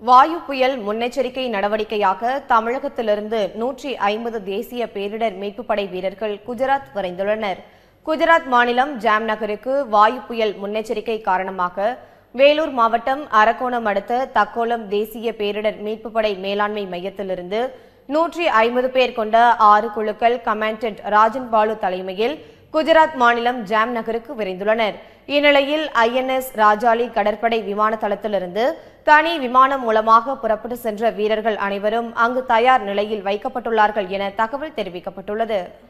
வாயு புயல் முன்னெச்சரிக்கை நடவடிக்கையாக தமிழகத்திலிருந்து நூற்றி ஐம்பது தேசிய பேரிடர் மீட்புப் படை வீரர்கள் குஜராத் விரைந்துள்ளனர் குஜராத் மாநிலம் ஜாம் நகருக்கு வாயு புயல் முன்னெச்சரிக்கை காரணமாக வேலூர் மாவட்டம் அரக்கோணம் அடுத்த தக்கோலம் தேசிய பேரிடர் மீட்புப் படை மேலாண்மை மையத்திலிருந்து நூற்றி ஐம்பது பேர் கொண்ட ஆறு குழுக்கள் கமாண்டன்ட் ராஜன் பாலு தலைமையில் குஜராத் மாநிலம் ஜாம் நகருக்கு விரைந்துள்ளனர் இந்நிலையில் ஐஎன்எஸ் ராஜாலி கடற்படை விமான தளத்திலிருந்து தனி விமானம் மூலமாக புறப்பட்டு சென்ற வீரர்கள் அனைவரும் அங்கு தயார் நிலையில் வைக்கப்பட்டுள்ளார்கள் என தகவல் தெரிவிக்கப்பட்டுள்ளது